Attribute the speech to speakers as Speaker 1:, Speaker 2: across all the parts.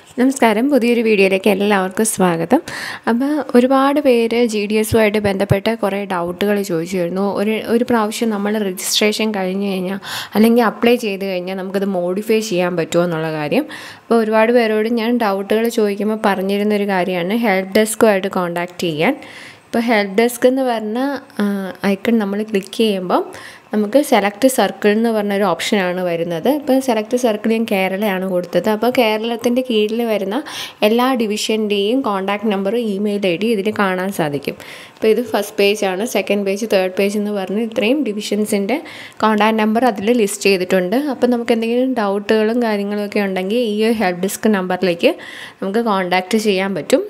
Speaker 1: നമസ്കാരം പുതിയൊരു വീഡിയോയിലേക്ക് എല്ലാവർക്കും സ്വാഗതം അപ്പോൾ ഒരുപാട് പേര് ജി ഡി എസുമായിട്ട് ബന്ധപ്പെട്ട കുറേ ഡൗട്ടുകൾ ചോദിച്ചിരുന്നു ഒരു ഒരു പ്രാവശ്യം നമ്മൾ രജിസ്ട്രേഷൻ കഴിഞ്ഞ് കഴിഞ്ഞാൽ അല്ലെങ്കിൽ അപ്ലൈ ചെയ്ത് കഴിഞ്ഞാൽ നമുക്കത് മോഡിഫൈ ചെയ്യാൻ പറ്റുമോ എന്നുള്ള കാര്യം അപ്പോൾ ഒരുപാട് പേരോട് ഞാൻ ഡൗട്ടുകൾ ചോദിക്കുമ്പോൾ പറഞ്ഞിരുന്നൊരു കാര്യമാണ് ഹെൽപ്പ് ഡെസ്കുമായിട്ട് കോൺടാക്റ്റ് ചെയ്യാൻ ഇപ്പോൾ ഹെൽപ്പ് ഡെസ്ക് എന്ന് പറഞ്ഞ ഐക്കൺ നമ്മൾ ക്ലിക്ക് ചെയ്യുമ്പം നമുക്ക് സെലക്ട് സർക്കിൾ എന്ന് പറഞ്ഞൊരു ഓപ്ഷനാണ് വരുന്നത് ഇപ്പോൾ സെലക്ട് സർക്കിൾ ഞാൻ കേരളയാണ് കൊടുത്തത് അപ്പോൾ കേരളത്തിൻ്റെ കീഴിൽ വരുന്ന എല്ലാ ഡിവിഷൻ്റെയും contact number email I D ഇതിൽ കാണാൻ സാധിക്കും ഇപ്പോൾ ഇത് ഫസ്റ്റ് പേജാണ് സെക്കൻഡ് പേജ് തേർഡ് പേജ് എന്ന് പറഞ്ഞ് ഇത്രയും ഡിവിഷൻസിൻ്റെ കോൺടാക്ട് നമ്പർ അതിൽ ലിസ്റ്റ് ചെയ്തിട്ടുണ്ട് അപ്പോൾ നമുക്ക് എന്തെങ്കിലും ഡൗട്ടുകളും കാര്യങ്ങളൊക്കെ ഉണ്ടെങ്കിൽ ഈ ഹെൽപ്പ് ഡെസ്ക് നമ്പറിലേക്ക് നമുക്ക് കോൺടാക്റ്റ് ചെയ്യാൻ പറ്റും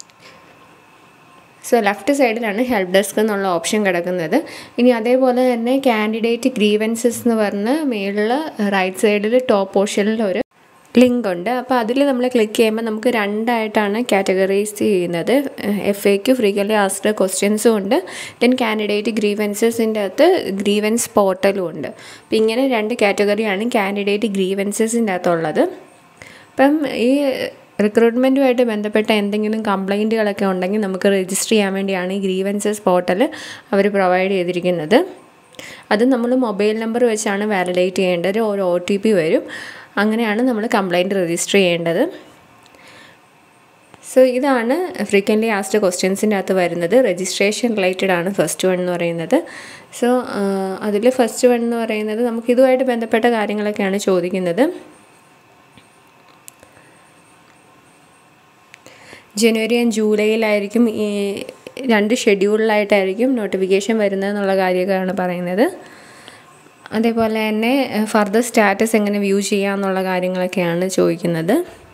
Speaker 1: സോ ലെഫ്റ്റ് സൈഡിലാണ് ഹെൽപ്പ് ഡെസ്ക് എന്നുള്ള ഓപ്ഷൻ കിടക്കുന്നത് ഇനി അതേപോലെ തന്നെ കാൻഡിഡേറ്റ് ഗ്രീവൻസസ് എന്ന് പറഞ്ഞ് മേളിൽ റൈറ്റ് സൈഡിൽ ടോപ്പ് പോർഷനിൽ ഒരു ലിങ്ക് ഉണ്ട് അപ്പോൾ അതിൽ നമ്മൾ ക്ലിക്ക് ചെയ്യുമ്പോൾ നമുക്ക് രണ്ടായിട്ടാണ് കാറ്റഗറൈസ് ചെയ്യുന്നത് എഫ് എക്ക് ഫ്രീക്കലി ആസ്ഡ് ക്വസ്റ്റ്യൻസും ഉണ്ട് ദെൻ കാൻഡിഡേറ്റ് ഗ്രീവൻസസിൻ്റെ അകത്ത് ഗ്രീവൻസ് പോർട്ടലും ഉണ്ട് അപ്പം ഇങ്ങനെ രണ്ട് കാറ്റഗറിയാണ് കാൻഡിഡേറ്റ് ഗ്രീവൻസസിൻ്റെ അകത്തുള്ളത് അപ്പം ഈ റിക്രൂട്ട്മെൻറ്റുമായിട്ട് ബന്ധപ്പെട്ട എന്തെങ്കിലും കംപ്ലൈൻറ്റുകളൊക്കെ ഉണ്ടെങ്കിൽ നമുക്ക് രജിസ്റ്റർ ചെയ്യാൻ വേണ്ടിയാണ് ഈ ഗ്രീവൻസസ് പോർട്ടൽ അവർ പ്രൊവൈഡ് ചെയ്തിരിക്കുന്നത് അത് നമ്മൾ മൊബൈൽ നമ്പർ വെച്ചാണ് വാലിഡേറ്റ് ചെയ്യേണ്ടത് ഒരു ഒ ടി പി വരും അങ്ങനെയാണ് നമ്മൾ കംപ്ലൈൻറ്റ് രജിസ്റ്റർ ചെയ്യേണ്ടത് സോ ഇതാണ് ഫ്രീക്വൻ്റ്ലി ആസ്ഡ് ക്വസ്റ്റ്യൻസിൻ്റെ അകത്ത് വരുന്നത് രജിസ്ട്രേഷൻ റിലേറ്റഡ് ആണ് ഫസ്റ്റ് വൺ എന്ന് പറയുന്നത് സോ അതിൽ ഫസ്റ്റ് വൺ എന്ന് പറയുന്നത് നമുക്ക് ഇതുമായിട്ട് ബന്ധപ്പെട്ട കാര്യങ്ങളൊക്കെയാണ് ചോദിക്കുന്നത് ജനുവരി ആൻഡ് ജൂലൈയിലായിരിക്കും ഈ രണ്ട് ഷെഡ്യൂളിലായിട്ടായിരിക്കും നോട്ടിഫിക്കേഷൻ വരുന്നതെന്നുള്ള കാര്യമൊക്കെയാണ് പറയുന്നത് അതേപോലെ തന്നെ ഫർദർ സ്റ്റാറ്റസ് എങ്ങനെ വ്യൂ ചെയ്യാമെന്നുള്ള കാര്യങ്ങളൊക്കെയാണ് ചോദിക്കുന്നത്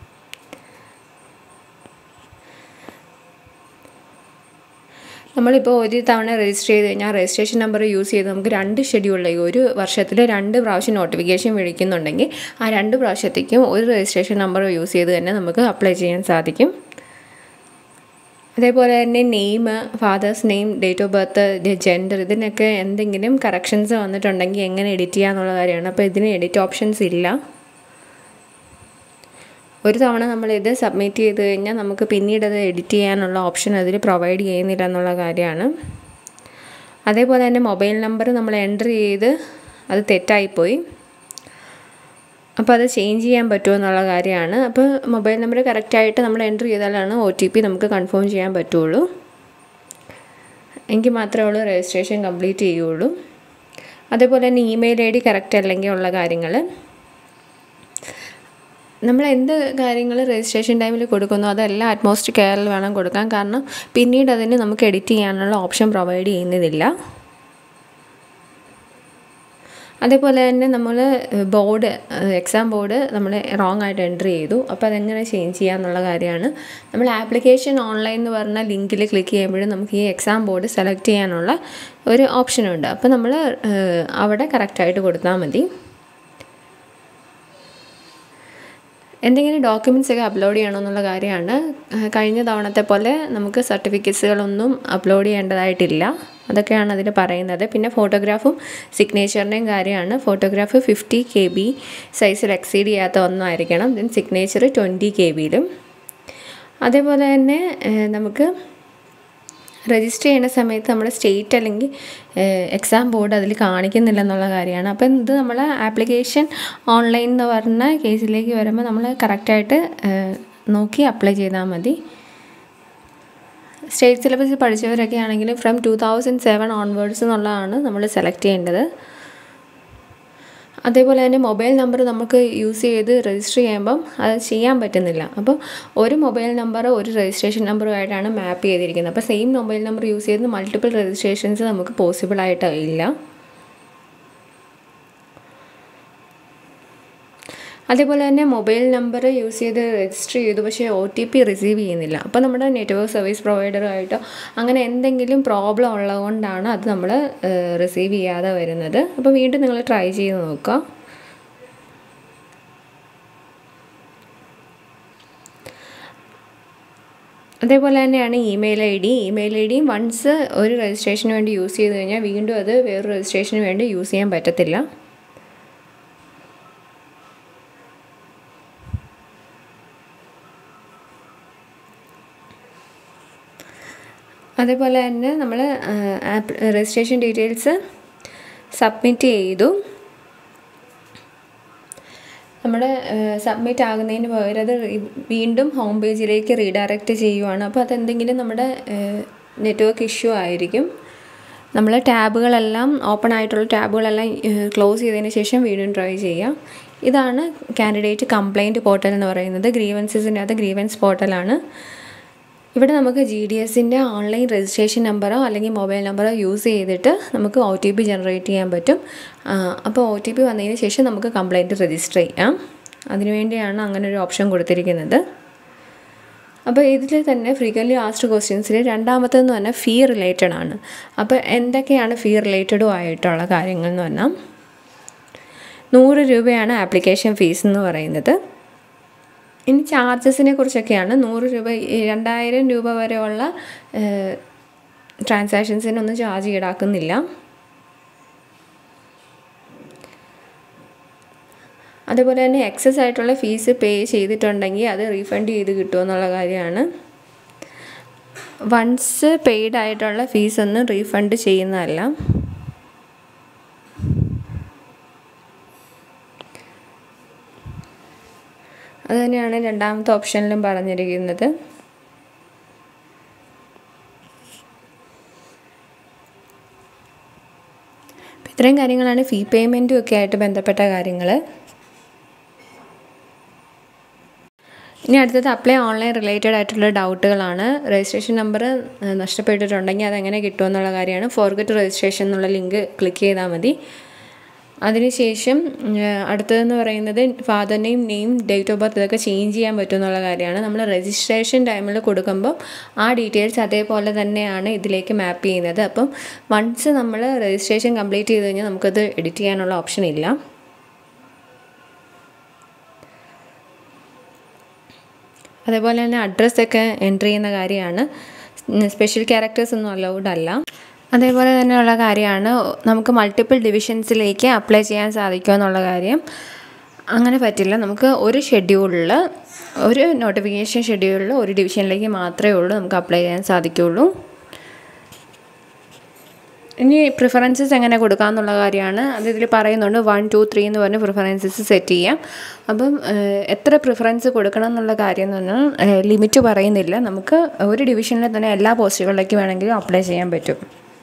Speaker 1: നമ്മളിപ്പോൾ ഒരു തവണ രജിസ്റ്റർ ചെയ്ത് കഴിഞ്ഞാൽ രജിസ്ട്രേഷൻ നമ്പർ യൂസ് ചെയ്ത് നമുക്ക് രണ്ട് ഷെഡ്യൂളിലേക്ക് ഒരു വർഷത്തിൽ രണ്ട് പ്രാവശ്യം നോട്ടിഫിക്കേഷൻ വിളിക്കുന്നുണ്ടെങ്കിൽ ആ രണ്ട് പ്രാവശ്യത്തേക്കും ഒരു രജിസ്ട്രേഷൻ നമ്പർ യൂസ് ചെയ്ത് തന്നെ നമുക്ക് അപ്ലൈ ചെയ്യാൻ സാധിക്കും അതേപോലെ തന്നെ name father's name date of birth gender ഇതിനൊക്കെ എന്തെങ്കിലും കറക്ഷൻസ് വന്നിട്ടുണ്ടെങ്കിൽ എങ്ങനെ എഡിറ്റ് ചെയ്യാന്നുള്ള കാര്യമാണ് അപ്പോൾ ഇതിന് എഡിറ്റ് ഓപ്ഷൻസ് ഇല്ല ഒരു തവണ നമ്മളിത് സബ്മിറ്റ് ചെയ്ത് കഴിഞ്ഞാൽ നമുക്ക് പിന്നീട് അത് എഡിറ്റ് ചെയ്യാനുള്ള ഓപ്ഷൻ അതിൽ പ്രൊവൈഡ് ചെയ്യുന്നില്ല എന്നുള്ള കാര്യമാണ് അതേപോലെ തന്നെ മൊബൈൽ നമ്പർ നമ്മൾ എൻ്റർ ചെയ്ത് അത് തെറ്റായിപ്പോയി അപ്പോൾ അത് ചേഞ്ച് ചെയ്യാൻ പറ്റുമോ എന്നുള്ള കാര്യമാണ് അപ്പോൾ മൊബൈൽ നമ്പർ കറക്റ്റായിട്ട് നമ്മൾ എൻ്റർ ചെയ്താലാണ് ഒ ടി പി നമുക്ക് കൺഫേം ചെയ്യാൻ പറ്റുള്ളൂ എങ്കിൽ മാത്രമേ ഉള്ളൂ രജിസ്ട്രേഷൻ കംപ്ലീറ്റ് ചെയ്യുള്ളൂ അതേപോലെ തന്നെ ഇമെയിൽ ഐ ഡി കറക്റ്റ് അല്ലെങ്കിൽ ഉള്ള കാര്യങ്ങൾ നമ്മൾ എന്ത് കാര്യങ്ങൾ രജിസ്ട്രേഷൻ ടൈമിൽ കൊടുക്കുന്നു അതെല്ലാം അറ്റ്മോസ്റ്റ് കെയറിൽ വേണം കൊടുക്കാൻ കാരണം പിന്നീട് അതിന് നമുക്ക് എഡിറ്റ് ചെയ്യാനുള്ള ഓപ്ഷൻ പ്രൊവൈഡ് ചെയ്യുന്നതില്ല അതേപോലെ തന്നെ നമ്മൾ ബോർഡ് എക്സാം ബോർഡ് നമ്മൾ റോങ് ആയിട്ട് എൻ്റർ ചെയ്തു അപ്പോൾ അതെങ്ങനെ ചേഞ്ച് ചെയ്യാന്നുള്ള കാര്യമാണ് നമ്മൾ ആപ്ലിക്കേഷൻ ഓൺലൈൻ എന്ന് പറഞ്ഞ ലിങ്കിൽ ക്ലിക്ക് ചെയ്യുമ്പോഴും നമുക്ക് ഈ എക്സാം ബോർഡ് സെലക്ട് ചെയ്യാനുള്ള ഒരു ഓപ്ഷനുണ്ട് അപ്പോൾ നമ്മൾ അവിടെ കറക്റ്റായിട്ട് കൊടുത്താൽ മതി എന്തെങ്കിലും ഡോക്യുമെൻറ്റ്സ് ഒക്കെ അപ്ലോഡ് ചെയ്യണമെന്നുള്ള കാര്യമാണ് കഴിഞ്ഞ തവണത്തെ പോലെ നമുക്ക് സർട്ടിഫിക്കറ്റ്സുകളൊന്നും അപ്ലോഡ് ചെയ്യേണ്ടതായിട്ടില്ല അതൊക്കെയാണ് അതിൽ പറയുന്നത് പിന്നെ ഫോട്ടോഗ്രാഫും സിഗ്നേച്ചറിൻ്റെയും കാര്യമാണ് ഫോട്ടോഗ്രാഫ് ഫിഫ്റ്റി കെ ബി സൈസിൽ എക്സീഡ് ചെയ്യാത്ത ഒന്നായിരിക്കണം ദെൻ സിഗ്നേച്ചർ ട്വൻറ്റി കെ ബിയിലും അതേപോലെ തന്നെ നമുക്ക് രജിസ്റ്റർ ചെയ്യുന്ന സമയത്ത് നമ്മുടെ സ്റ്റേറ്റ് അല്ലെങ്കിൽ എക്സാം ബോർഡ് അതിൽ കാണിക്കുന്നില്ല എന്നുള്ള കാര്യമാണ് അപ്പം ഇത് നമ്മൾ ആപ്ലിക്കേഷൻ ഓൺലൈൻ എന്ന് പറഞ്ഞ കേസിലേക്ക് വരുമ്പോൾ നമ്മൾ കറക്റ്റായിട്ട് നോക്കി അപ്ലൈ ചെയ്താൽ മതി സ്റ്റേറ്റ് സിലബസ് പഠിച്ചവരൊക്കെ ആണെങ്കിൽ from two thousand seven onwards എന്നുള്ളതാണ് നമ്മൾ സെലക്ട് ചെയ്യേണ്ടത് അതേപോലെ തന്നെ മൊബൈൽ നമ്പർ നമുക്ക് യൂസ് ചെയ്ത് രജിസ്റ്റർ ചെയ്യുമ്പം അത് ചെയ്യാൻ പറ്റുന്നില്ല അപ്പോൾ ഒരു മൊബൈൽ നമ്പർ ഒരു രജിസ്ട്രേഷൻ നമ്പറുമായിട്ടാണ് മാപ്പ് ചെയ്തിരിക്കുന്നത് അപ്പോൾ സെയിം മൊബൈൽ നമ്പർ യൂസ് ചെയ്ത് മൾട്ടിപ്പിൾ രജിസ്ട്രേഷൻസ് നമുക്ക് പോസിബിൾ ആയിട്ട് ഇല്ല അതേപോലെ തന്നെ മൊബൈൽ നമ്പർ യൂസ് ചെയ്ത് രജിസ്റ്റർ ചെയ്തു പക്ഷേ ഒ ടി പി റിസീവ് ചെയ്യുന്നില്ല അപ്പോൾ നമ്മുടെ നെറ്റ്വർക്ക് സർവീസ് പ്രൊവൈഡറുമായിട്ടോ അങ്ങനെ എന്തെങ്കിലും പ്രോബ്ലം ഉള്ളതുകൊണ്ടാണ് അത് നമ്മൾ റിസീവ് ചെയ്യാതെ വരുന്നത് അപ്പോൾ വീണ്ടും നിങ്ങൾ ട്രൈ ചെയ്ത് നോക്കുക അതേപോലെ തന്നെയാണ് email I D email I D once ഒരു രജിസ്ട്രേഷന് വേണ്ടി യൂസ് ചെയ്ത് കഴിഞ്ഞാൽ വീണ്ടും അത് വേറൊരു രജിസ്ട്രേഷന് വേണ്ടി യൂസ് ചെയ്യാൻ പറ്റത്തില്ല അതേപോലെ തന്നെ നമ്മൾ ആപ്പ് രജിസ്ട്രേഷൻ ഡീറ്റെയിൽസ് സബ്മിറ്റ് ചെയ്തു നമ്മുടെ സബ്മിറ്റ് ആകുന്നതിന് പകരം അത് വീണ്ടും ഹോം പേജിലേക്ക് റീഡയറക്റ്റ് ചെയ്യുവാണ് അപ്പോൾ അതെന്തെങ്കിലും നമ്മുടെ നെറ്റ്വർക്ക് ഇഷ്യൂ ആയിരിക്കും നമ്മൾ ടാബുകളെല്ലാം ഓപ്പൺ ആയിട്ടുള്ള ടാബുകളെല്ലാം ക്ലോസ് ചെയ്തതിന് ശേഷം വീണ്ടും ട്രൈ ചെയ്യാം ഇതാണ് കാൻഡിഡേറ്റ് കംപ്ലയിൻറ്റ് പോർട്ടൽ എന്ന് പറയുന്നത് ഗ്രീവൻസസിൻ്റെ അത് ഗ്രീവൻസ് പോർട്ടലാണ് ഇവിടെ നമുക്ക് ജി ഡി എസിൻ്റെ ഓൺലൈൻ രജിസ്ട്രേഷൻ നമ്പറോ അല്ലെങ്കിൽ മൊബൈൽ നമ്പറോ യൂസ് ചെയ്തിട്ട് നമുക്ക് ഒ ടി പി ജനറേറ്റ് ചെയ്യാൻ പറ്റും അപ്പോൾ ഒ ടി പി വന്നതിന് ശേഷം നമുക്ക് കംപ്ലയിൻറ്റ് രജിസ്റ്റർ ചെയ്യാം അതിനുവേണ്ടിയാണ് അങ്ങനെ ഒരു ഓപ്ഷൻ കൊടുത്തിരിക്കുന്നത് അപ്പോൾ ഇതിൽ തന്നെ ഫ്രീക്വൻലി ആസ്ഡ് ക്വസ്റ്റ്യൻസിൽ രണ്ടാമത്തേന്ന് പറഞ്ഞാൽ ഫീ റിലേറ്റഡ് ആണ് അപ്പോൾ എന്തൊക്കെയാണ് ഫീ റിലേറ്റഡും ആയിട്ടുള്ള കാര്യങ്ങൾ എന്ന് പറഞ്ഞാൽ നൂറ് രൂപയാണ് ആപ്ലിക്കേഷൻ ഫീസ് എന്ന് പറയുന്നത് ഇനി ചാർജസിനെ കുറിച്ചൊക്കെയാണ് നൂറ് രൂപ രണ്ടായിരം രൂപ വരെയുള്ള ട്രാൻസാക്ഷൻസിനൊന്നും ചാർജ് ഈടാക്കുന്നില്ല അതുപോലെ തന്നെ എക്സസ് ആയിട്ടുള്ള ഫീസ് പേ ചെയ്തിട്ടുണ്ടെങ്കിൽ അത് റീഫണ്ട് ചെയ്ത് കിട്ടുമെന്നുള്ള കാര്യമാണ് വൺസ് പെയ്ഡ് ആയിട്ടുള്ള ഫീസ് ഒന്നും റീഫണ്ട് ചെയ്യുന്നതല്ല അതുതന്നെയാണ് രണ്ടാമത്തെ ഓപ്ഷനിലും പറഞ്ഞിരിക്കുന്നത് ഇത്രയും കാര്യങ്ങളാണ് ഫീ പേയ്മെൻറ്റും ഒക്കെ ആയിട്ട് ബന്ധപ്പെട്ട കാര്യങ്ങൾ ഇനി അടുത്തത് അപ്ലൈ ഓൺലൈൻ റിലേറ്റഡ് ആയിട്ടുള്ള ഡൗട്ടുകളാണ് രജിസ്ട്രേഷൻ നമ്പർ നഷ്ടപ്പെട്ടിട്ടുണ്ടെങ്കിൽ അതെങ്ങനെ കിട്ടുമെന്നുള്ള കാര്യമാണ് ഫോർഗറ്റ് രജിസ്ട്രേഷൻ എന്നുള്ള ലിങ്ക് ക്ലിക്ക് ചെയ്താൽ മതി അതിനുശേഷം അടുത്തതെന്ന് പറയുന്നത് father name name date of birth ഇതൊക്കെ ചേഞ്ച് ചെയ്യാൻ പറ്റും എന്നുള്ള കാര്യമാണ് നമ്മൾ രജിസ്ട്രേഷൻ ടൈമിൽ കൊടുക്കുമ്പോൾ ആ ഡീറ്റെയിൽസ് അതേപോലെ തന്നെയാണ് ഇതിലേക്ക് മാപ്പ് ചെയ്യുന്നത് അപ്പം വൺസ് നമ്മൾ രജിസ്ട്രേഷൻ കംപ്ലീറ്റ് ചെയ്ത് കഴിഞ്ഞാൽ നമുക്കത് എഡിറ്റ് ചെയ്യാനുള്ള ഓപ്ഷൻ ഇല്ല അതേപോലെ തന്നെ അഡ്രസ്സൊക്കെ എൻട്രി ചെയ്യുന്ന കാര്യമാണ് സ്പെഷ്യൽ ക്യാരക്ടേഴ്സ് ഒന്നും അലൗഡ് അല്ല അതേപോലെ തന്നെയുള്ള കാര്യമാണ് നമുക്ക് മൾട്ടിപ്പിൾ ഡിവിഷൻസിലേക്ക് അപ്ലൈ ചെയ്യാൻ സാധിക്കുമോ എന്നുള്ള കാര്യം അങ്ങനെ പറ്റില്ല നമുക്ക് ഒരു ഷെഡ്യൂളിൽ ഒരു നോട്ടിഫിക്കേഷൻ ഷെഡ്യൂളിൽ ഒരു ഡിവിഷനിലേക്ക് മാത്രമേ ഉള്ളൂ നമുക്ക് അപ്ലൈ ചെയ്യാൻ സാധിക്കുകയുള്ളൂ ഇനി പ്രിഫറൻസസ് എങ്ങനെ കൊടുക്കാമെന്നുള്ള കാര്യമാണ് അത് ഇതിൽ പറയുന്നുണ്ട് വൺ ടു ത്രീ എന്ന് പറഞ്ഞ് പ്രിഫറൻസസ് സെറ്റ് ചെയ്യാം അപ്പം എത്ര പ്രിഫറൻസ് കൊടുക്കണം എന്നുള്ള കാര്യം എന്ന് പറഞ്ഞാൽ ലിമിറ്റ് പറയുന്നില്ല നമുക്ക് ഒരു ഡിവിഷനിൽ തന്നെ എല്ലാ പോസ്റ്റുകളിലേക്ക് വേണമെങ്കിലും അപ്ലൈ ചെയ്യാൻ പറ്റും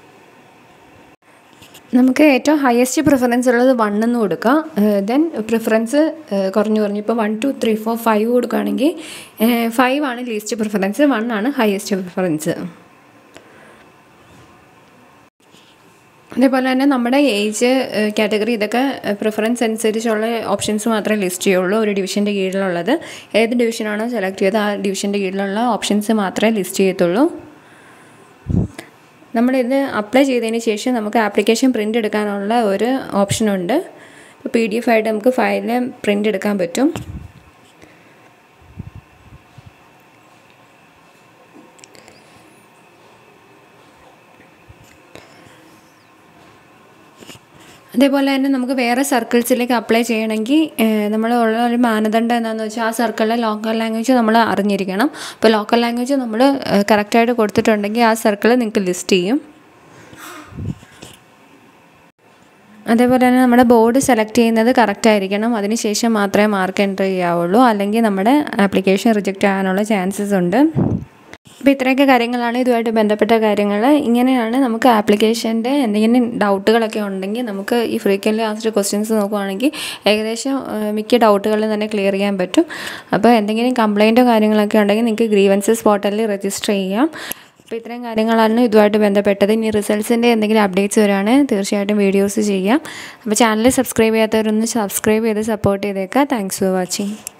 Speaker 1: നമുക്ക് ഏറ്റവും ഹയസ്റ്റ് പ്രിഫറൻസ് ഉള്ളത് വൺ എന്ന് കൊടുക്കാം ദെൻ പ്രിഫറൻസ് കുറഞ്ഞു കുറഞ്ഞു ഇപ്പോൾ one two three four five കൊടുക്കുകയാണെങ്കിൽ ഫൈവ് ആണ് ലീസ്റ്റ് പ്രിഫറൻസ് വൺ ആണ് ഹയസ്റ്റ് പ്രിഫറൻസ് അതേപോലെ തന്നെ നമ്മുടെ ഏജ് കാറ്റഗറി ഇതൊക്കെ പ്രിഫറൻസ് അനുസരിച്ചുള്ള ഓപ്ഷൻസ് മാത്രമേ ലിസ്റ്റ് ചെയ്യുള്ളൂ ഒരു ഡിവിഷൻ്റെ കീഴിലുള്ളത് ഏത് ഡിവിഷനാണോ സെലക്ട് ചെയ്ത് ആ ഡിവിഷൻ്റെ കീഴിലുള്ള ഓപ്ഷൻസ് മാത്രമേ ലിസ്റ്റ് ചെയ്യത്തുള്ളൂ നമ്മളിത് അപ്ലൈ ചെയ്തതിന് ശേഷം നമുക്ക് ആപ്ലിക്കേഷൻ പ്രിൻ്റ് എടുക്കാനുള്ള ഒരു ഓപ്ഷനുണ്ട് ഇപ്പോൾ പി ഡി എഫ് ആയിട്ട് നമുക്ക് ഫയൽ പ്രിൻ്റ് എടുക്കാൻ പറ്റും അതേപോലെ തന്നെ നമുക്ക് വേറെ സർക്കിൾസിലേക്ക് അപ്ലൈ ചെയ്യണമെങ്കിൽ നമ്മൾ ഉള്ള ഒരു മാനദണ്ഡം എന്താണെന്ന് വെച്ചാൽ ആ സർക്കിളിലെ ലോക്കൽ ലാംഗ്വേജ് നമ്മൾ അറിഞ്ഞിരിക്കണം അപ്പോൾ ലോക്കൽ ലാംഗ്വേജ് നമ്മൾ കറക്റ്റായിട്ട് കൊടുത്തിട്ടുണ്ടെങ്കിൽ ആ സർക്കിൾ നിങ്ങൾക്ക് ലിസ്റ്റ് ചെയ്യും അതേപോലെ തന്നെ നമ്മുടെ ബോർഡ് സെലക്ട് ചെയ്യുന്നത് കറക്റ്റ് ആയിരിക്കണം അതിനുശേഷം മാത്രമേ മാർക്ക് എൻ്റർ ചെയ്യാവുള്ളൂ അല്ലെങ്കിൽ നമ്മുടെ ആപ്ലിക്കേഷൻ റിജക്റ്റ് ആകാനുള്ള ചാൻസസ് ഉണ്ട് അപ്പോൾ ഇത്രയൊക്കെ കാര്യങ്ങളാണ് ഇതുമായിട്ട് ബന്ധപ്പെട്ട കാര്യങ്ങൾ ഇങ്ങനെയാണ് നമുക്ക് ആപ്ലിക്കേഷൻ്റെ എന്തെങ്കിലും ഡൗട്ടുകളൊക്കെ ഉണ്ടെങ്കിൽ നമുക്ക് ഈ ഫ്രീക്വൻ്റ് ആൻസർ ക്വസ്റ്റ്യൻസ് നോക്കുവാണെങ്കിൽ ഏകദേശം മിക്ക ഡൗട്ടുകളും തന്നെ ക്ലിയർ ചെയ്യാൻ പറ്റും അപ്പോൾ എന്തെങ്കിലും കംപ്ലയിൻറ്റോ കാര്യങ്ങളൊക്കെ ഉണ്ടെങ്കിൽ നിങ്ങൾക്ക് ഗ്രീവൻസസ് പോർട്ടലിൽ രജിസ്റ്റർ ചെയ്യാം അപ്പോൾ ഇത്രയും കാര്യങ്ങളാണ് ഇതുമായിട്ട് ബന്ധപ്പെട്ടത് ഇനി റിസൾട്ട്സിൻ്റെ എന്തെങ്കിലും അപ്ഡേറ്റ്സ് വരികയാണെങ്കിൽ തീർച്ചയായിട്ടും വീഡിയോസ് ചെയ്യാം അപ്പോൾ ചാനൽ സബ്സ്ക്രൈബ് ചെയ്യാത്തവരൊന്ന് സബ്സ്ക്രൈബ് ചെയ്ത് സപ്പോർട്ട് ചെയ്തേക്കാം താങ്ക്സ് ഫോർ വാച്ചിങ്